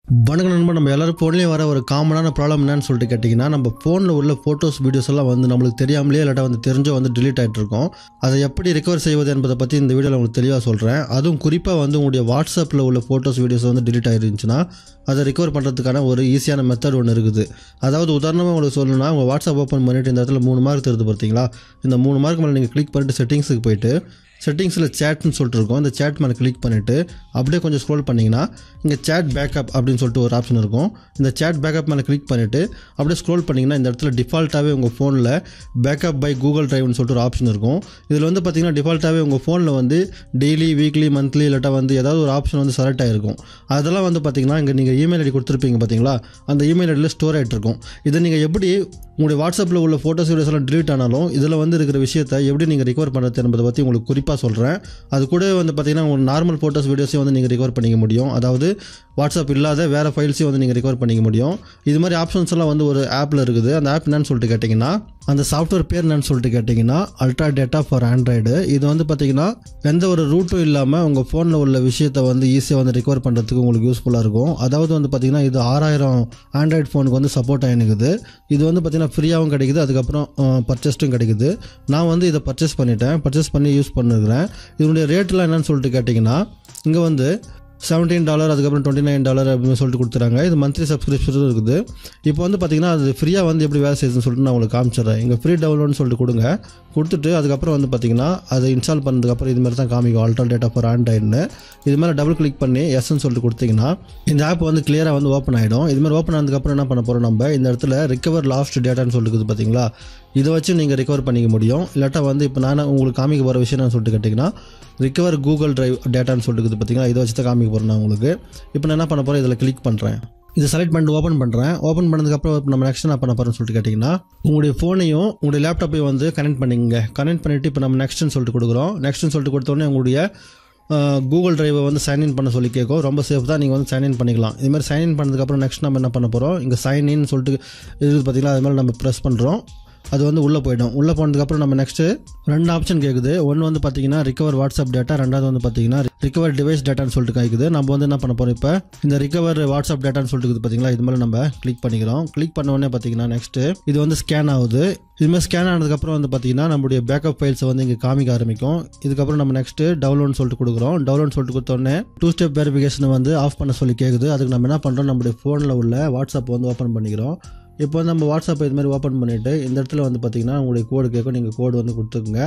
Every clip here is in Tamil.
வணக்கம் நண்பன் நம்ம எல்லாரும் ஃபோன்லேயும் வர ஒரு காமனான ப்ராப்ளம் என்னன்னு சொல்லிட்டு கேட்டிங்கன்னா நம்ம ஃபோனில் உள்ள ஃபோட்டோஸ் வீடியோஸ் எல்லாம் வந்து நம்மளுக்கு தெரியாமலே இல்லாட்டா வந்து தெரிஞ்சோ வந்து delete ஆகிட்டு இருக்கும் அதை எப்படி ரெக்கவர் செய்வது என்பதை பற்றி இந்த வீடியோவில் உங்களுக்கு தெளிவாக சொல்கிறேன் அதுவும் குறிப்பாக வந்து உங்களுடைய வாட்ஸ்அப்பில் உள்ள ஃபோட்டோஸ் வீடியோஸ் வந்து delete ஆகிருந்துச்சுன்னா அதை ரெக்கவர் பண்ணுறதுக்கான ஒரு ஈஸியான மெத்தட் ஒன்று இருக்குது அதாவது உதாரணமாக உங்களுக்கு சொல்லணும்னா உங்கள் வாட்ஸ்அப் ஓப்பன் பண்ணிட்டு இந்த இடத்துல மூணு மார்க் தெரியுது பார்த்தீங்களா இந்த மூணு மார்க் மேலே நீங்கள் கிளிக் பண்ணிட்டு செட்டிங்ஸுக்கு போயிட்டு செட்டிங்ஸில் சேட்னு சொல்லிட்டு இருக்கும் அந்த சேட் மேலே கிளிக் பண்ணிவிட்டு அப்படியே கொஞ்சம் ஸ்க்ரோல் பண்ணிங்கன்னா இங்கே சேட் பேக்கப் அப்படின்னு சொல்லிட்டு ஒரு ஆப்ஷன் இருக்கும் இந்த சேட் பேக்கப் மேலே கிளிக் பண்ணிவிட்டு அப்படியே ஸ்க்ரோல் பண்ணிங்கன்னா இந்த இடத்துல டிஃபால்ட்டாகவே உங்கள் ஃபோனில் பேக்கப் பை கூகுள் ட்ரைவ்னு சொல்லிட்டு ஒரு ஆப்ஷன் இருக்கும் இதில் வந்து பார்த்தீங்கன்னா டிஃபால்ட்டாகவே உங்கள் ஃபோனில் வந்து டெய்லி வீக்லி மந்த்லி இல்லாட்டா வந்து ஏதாவது ஒரு ஆப்ஷன் வந்து செலக்ட் ஆகிருக்கும் அதெல்லாம் வந்து பார்த்தீங்கன்னா இங்கே நீங்கள் இமெயில் ஐடி கொடுத்துருப்பீங்க பார்த்தீங்களா அந்த இமெயில் ஐடியில் ஸ்டோர் ஆகிட்டு இருக்கும் இதை நீங்கள் எப்படி உங்களுடைய வாட்ஸ்அப்பில் உள்ள ஃபோட்டோஸ் வீடியோஸ் எல்லாம் delete ஆனாலும் இதில் வந்து இருக்கிற விஷயத்தை எப்படி நீங்கள் ரிகவர் பண்ணுறது என்பதை பற்றி உங்களுக்கு குறிப்பாக சொல்கிறேன் அது கூட வந்து பார்த்தீங்கன்னா உங்கள் நார்மல் ஃபோட்டோஸ் வீடியோஸையும் வந்து நீங்கள் ரிகவர் பண்ணிக்க முடியும் அதாவது வாட்ஸ்அப் இல்லாத வேறு ஃபைல்ஸையும் வந்து நீங்கள் ரிகவர் பண்ணிக்க முடியும் இது மாதிரி ஆப்ஷன்ஸ் எல்லாம் வந்து ஒரு ஆப்பில் இருக்குது அந்த ஆப் என்னன்னு சொல்லிட்டு கேட்டிங்கன்னா அந்த சாஃப்ட்வேர் பேர் என்னன்னு சொல்லிட்டு கேட்டிங்கன்னா அல்ட்ரா டேட்டா ஃபார் ஆண்ட்ராய்டு இது வந்து பார்த்தீங்கன்னா எந்த ஒரு ரூட்டும் இல்லாமல் உங்கள் ஃபோனில் உள்ள விஷயத்தை வந்து ஈஸியாக வந்து ரிகவர் பண்ணுறதுக்கு உங்களுக்கு யூஸ்ஃபுல்லாக இருக்கும் அதாவது வந்து பார்த்தீங்கன்னா இது ஆறாயிரம் ஆண்ட்ராய்டு ஃபோனுக்கு வந்து சப்போர்ட் ஆகினுக்குது இது வந்து பார்த்தீங்கன்னா ஃப்ரீயாகவும் கிடைக்குது அதுக்கப்புறம் பர்ச்சேஸ்ட்டும் கிடைக்குது நான் வந்து இதை பர்ச்சேஸ் பண்ணிட்டேன் பர்ச்சேஸ் பண்ணி யூஸ் பண்ணுறேன் இதனுடைய ரேட்லாம் என்னன்னு சொல்லிட்டு கேட்டிங்கன்னா இங்கே வந்து செவன்டீன் டாலர் அதுக்கப்புறம் டுவெண்ட்டி நைன் டாலர் அப்படின்னு சொல்லிட்டு கொடுத்துறாங்க இது மந்த்லி சப்ஸ்கிரிப்ஷனும் இருக்குது இப்போ வந்து பார்த்தீங்கன்னா அது ஃப்ரீயாக வந்து எப்படி வேலை செய்யுதுன்னு சொல்லிட்டு நான் உங்களுக்கு காமிச்சிடுறேன் இங்கே ஃப்ரீ டவுன்லோட்னு சொல்லிட்டு கொடுங்க கொடுத்துட்டு அதுக்கப்புறம் வந்து பார்த்தீங்கன்னா அதை இன்ஸ்டால் பண்ணதுக்கப்புறம் இது மாதிரி தான் காமிக்கும் ஆல்டர் டேட்டா ஃபார் ஆண்ட்ராய்டுன்னு இது மேலே டபுள் கிளிக் பண்ணி எஸ்ன்னு சொல்லிட்டு கொடுத்தீங்கன்னா இந்த ஆப் வந்து கிளியராக வந்து ஓப்பன் ஆகிடும் இது மாதிரி ஓப்பன் ஆனதுக்கப்புறம் என்ன பண்ண போகிறோம் நம்ம இந்த இடத்துல ரிகவர் லாஸ்ட் டேட்டான்னு சொல்லிட்டு பார்த்தீங்களா இதை வச்சு நீங்கள் ரிகவர் பண்ணிக்க முடியும் இல்லாட்டா வந்து இப்போ நான் உங்களுக்கு காமிக்க போகிற விஷயம் நான் சொல்லிட்டு கேட்டிங்கன்னா ரிகவர் கூகுள் டிரைவ் டேட்டான்னு சொல்லிட்டு பார்த்தீங்களா இதை வச்சு தான் காமிக்க போகிறேன் நான் உங்களுக்கு இப்போ நான் என்ன பண்ண போகிறேன் இதில் கிளிக் பண்ணுறேன் இதை செலக்ட் பண்ணிட்டு ஓப்பன் பண்ணுறேன் ஓப்பன் பண்ணதுக்கப்புறம் இப்போ நம்ம நெக்ஸ்ட் என்ன பண்ண போகிறோம்னு சொல்லிட்டு கேட்டிங்கன்னா உங்களுடைய ஃபோனையும் உங்களுடைய லேப்டாப்பையும் வந்து கனெக்ட் பண்ணிக்கங்க கனெக்ட் பண்ணிவிட்டு இப்போ நம்ம நெக்ஸ்ட்னு சொல்லிட்டு கொடுக்குறோம் நெக்ஸ்ட்னு சொல்லிட்டு கொடுத்தோடனே உங்களுடைய கூகுள் டிரைவை வந்து சைன்இன் பண்ண சொல்லி கேட்கும் ரொம்ப சேஃப் தான் நீங்கள் வந்து சைன்இன் பண்ணிக்கலாம் இது மாதிரி சைன்இன் பண்ணதுக்கப்புறம் நெக்ஸ்ட் நம்ம என்ன பண்ண போகிறோம் இங்கே சைன்இன் சொல்லிட்டு இது பார்த்தீங்களா அது மாதிரி நம்ம ப்ரெஸ் பண்ணுறோம் அது வந்து உள்ளே போயிடும் உள்ளே போனதுக்கப்புறம் நம்ம நெக்ஸ்ட்டு ரெண்டு ஆப்ஷன் கேட்குது ஒன்று வந்து பார்த்தீங்கன்னா ரிகவர் வாட்ஸ்அப் டேட்டா ரெண்டாவது வந்து பார்த்தீங்கன்னா ரிகவர் டிவைஸ் டேட்டான்னு சொல்லிட்டு கேட்குது நம்ம வந்து என்ன பண்ண போகிறோம் இப்போ இந்த ரிகவர் வாட்ஸ்அப் டேட்டான்னு சொல்லிட்டு இருக்குது பார்த்தீங்களா இது மேலே நம்ம கிளிக் பண்ணிக்கிறோம் கிளிக் பண்ண உடனே பார்த்தீங்கன்னா நெக்ஸ்ட்டு இது வந்து ஸ்கேன் ஆகுது இது மாதிரி ஸ்கேன் ஆனதுக்கப்புறம் வந்து பார்த்தீங்கன்னா நம்மளுடைய பேக்கப் ஃபைல்ஸை வந்து இங்கே காமிக்க ஆரம்பிக்கும் இதுக்கப்புறம் நம்ம நெக்ஸ்ட்டு டவுன்லோட் சொல்லிட்டு கொடுக்குறோம் டவுன்லோட் சொல்லிட்டு கொடுத்தோடனே டூ ஸ்டெப் வெரிஃபிகேஷனை வந்து ஆஃப் பண்ண சொல்லி கேட்குது அதுக்கு நம்ம என்ன பண்ணுறோம் நம்மளுடைய ஃபோனில் உள்ள வாட்ஸ்அப் வந்து ஓப்பன் பண்ணிக்கிறோம் இப்போ வந்து நம்ம வாட்ஸ்அப்பை இது மாதிரி ஓப்பன் பண்ணிவிட்டு இந்த இடத்துல வந்து பார்த்தீங்கன்னா உங்களுடைய கோடு கேட்கும் நீங்கள் கோடு வந்து கொடுத்துக்குங்க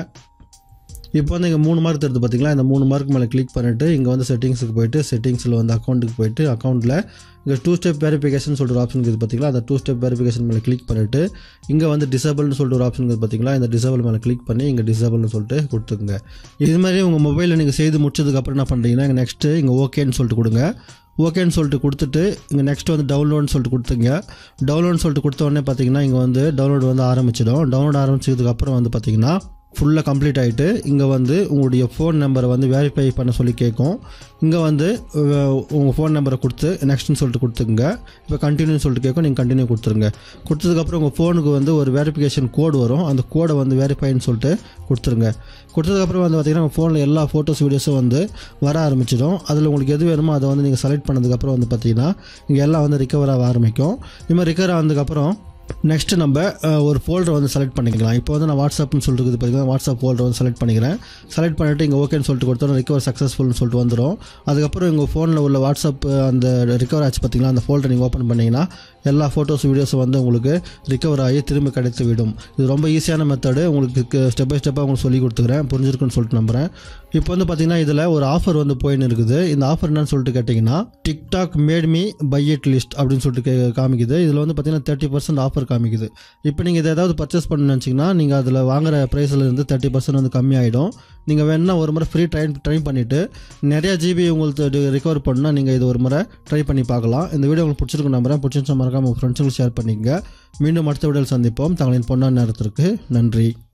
இப்போ வந்து இங்கே மூணு மார்க் தருது பார்த்தீங்களா இந்த மூணு மார்க் மேலே கிளிக் பண்ணிவிட்டு இங்கே வந்து செட்டிங்ஸுக்கு போயிட்டு செட்டிங்ஸில் வந்து அக்கௌண்ட்டுக்கு போயிட்டு அக்கௌண்ட்டில் இங்கே டூ ஸ்டெப் வெரிஃபிகேஷன் சொல்லிட்டு ஒரு ஆப்ஷன் இருக்குது பார்த்தீங்களா அந்த டூ ஸ்டெப் வெரிஃபிகேஷன் மேலே கிளிக் பண்ணிவிட்டு இங்கே வந்து டிசபிள்னு சொல்லிட்டு ஒரு ஆப்ஷன் இருக்குது பார்த்தீங்களா இந்த டிசபிள் மேலே கிளிக் பண்ணி இங்கே டிசபிள்னு சொல்லிட்டு கொடுத்துக்குங்க இது மாதிரி உங்கள் மொபைலில் நீங்கள் செய்து முடிச்சதுக்கப்புறம் என்ன பண்ணுறீங்கன்னா இங்கே நெக்ஸ்ட்டு இங்கே ஓகேன்னு சொல்லிட்டு கொடுங்க ஓகேன்னு சொல்லிட்டு கொடுத்துட்டு இங்கே நெக்ஸ்ட் வந்து டவுன்லோட்னு சொல்லிட்டு கொடுத்துங்க டவுன்லோட்னு சொல்லிட்டு கொடுத்த உடனே பார்த்தீங்கன்னா இங்கே வந்து டவுன்லோட் வந்து ஆரம்பிச்சிடும் டவுன்லோட் ஆரம்பிச்சதுக்கப்புறம் வந்து பார்த்தீங்கன்னா ஃபுல்லாக கம்ப்ளீட் ஆகிட்டு இங்கே வந்து உங்களுடைய ஃபோன் நம்பரை வந்து வெரிஃபை பண்ண சொல்லி கேட்கும் இங்கே வந்து உங்கள் ஃபோன் நம்பரை கொடுத்து நெக்ஸ்ட்னு சொல்லிட்டு கொடுத்துங்க இப்போ கண்டினியூன்னு சொல்லிட்டு கேட்கும் நீங்கள் கண்டினியூ கொடுத்துருங்க கொடுத்ததுக்கப்புறம் உங்கள் ஃபோனுக்கு வந்து ஒரு வெரிஃபிகேஷன் கோடு வரும் அந்த கோடை வந்து வெரிஃபைன்னு சொல்லிட்டு கொடுத்துருங்க கொடுத்ததுக்கப்புறம் வந்து பார்த்திங்கன்னா உங்கள் ஃபோனில் எல்லா ஃபோட்டோஸ் வீடியோஸும் வந்து வர ஆரம்பிச்சிடும் அதில் உங்களுக்கு எது வேணுமோ அதை வந்து நீங்கள் செலக்ட் பண்ணதுக்கப்புறம் வந்து பார்த்தீங்கன்னா இங்கே எல்லாம் வந்து ரிகவர் ஆக ஆரம்பிக்கும் இது மாதிரி ரிகவர் ஆனதுக்கப்புறம் நெக்ஸ்ட் நம்ம அஹ், ஒரு ஃபோல்டர் வந்து செலக்ட் பண்ணிக்கலாம் இப்போ வந்து நான் வாட்ஸ்அப்னு சொல்லிட்டு இருக்குது பார்த்தீங்கன்னா வாட்ஸ்அப் ஃபோல்டர் வந்து செலக்ட் பண்ணிக்கிறேன் செலக்ட் பண்ணிவிட்டு இங்கே ஓகேன்னு சொல்லிட்டு கொடுத்தோம் ரிகவர் சக்ஸஸ்ஃபுல்னு சொல்லிட்டு வந்துடும் அதுக்கப்புறம் உங்கள் ஃபோனில் உள்ள வாட்ஸ்அப் அந்த ரிகவர் ஆச்சு பார்த்தீங்களா அந்த ஃபோல்டர் நீங்கள் ஓப்பன் பண்ணிங்கன்னா எல்லா ஃபோட்டோஸ் வீடியோஸும் வந்து உங்களுக்கு ரிகவர் ஆகி திரும்ப கிடைத்து விடும் இது ரொம்ப ஈஸியான மெத்தடு உங்களுக்கு ஸ்டெப் பை ஸ்டெப்பாக உங்களுக்கு சொல்லி கொடுத்துக்கிறேன் புரிஞ்சிருக்குன்னு சொல்லிட்டு நம்புகிறேன் இப்போ வந்து பார்த்தீங்கன்னா இதில் ஒரு ஆஃபர் வந்து போயின்னு இருக்குது இந்த ஆஃபர் என்னன்னு சொல்லிட்டு கேட்டிங்கன்னா TikTok made me buy it list அப்படின்னு சொல்லிட்டு கே- காமிக்குது இதில் வந்து பார்த்தீங்கன்னா தேர்ட்டி பர்சன்ட் ஆஃபர் காமிக்குது இப்போ நீங்கள் இதை ஏதாவது பர்ச்சேஸ் பண்ணணும்னு நினச்சிங்கன்னா நீங்கள் அதில் வாங்குற ப்ரைஸில் இருந்து தேர்ட்டி பர்சன்ட் வந்து கம்மியாயிடும் நீங்கள் வேணும்னா ஒரு முறை ஃப்ரீ ட்ரை ட்ரை பண்ணிவிட்டு நிறையா ஜிபி உங்களுக்கு ரிகவர் பண்ணால் நீங்கள் இது ஒரு முறை ட்ரை பண்ணி பார்க்கலாம் இந்த வீடியோ உங்களுக்கு பிடிச்சிருக்கு நம்புறேன் பிடிச்சிருந்தா மறக்காம உங்கள் ஃப்ரெண்ட்ஸுங்களுக்கு ஷேர் பண்ணிக்கங்க மீண்டும் அடுத்த வீடியோவில் சந்திப்போம் தங்களின் பொண்ணான நேரத்திற்கு நன்றி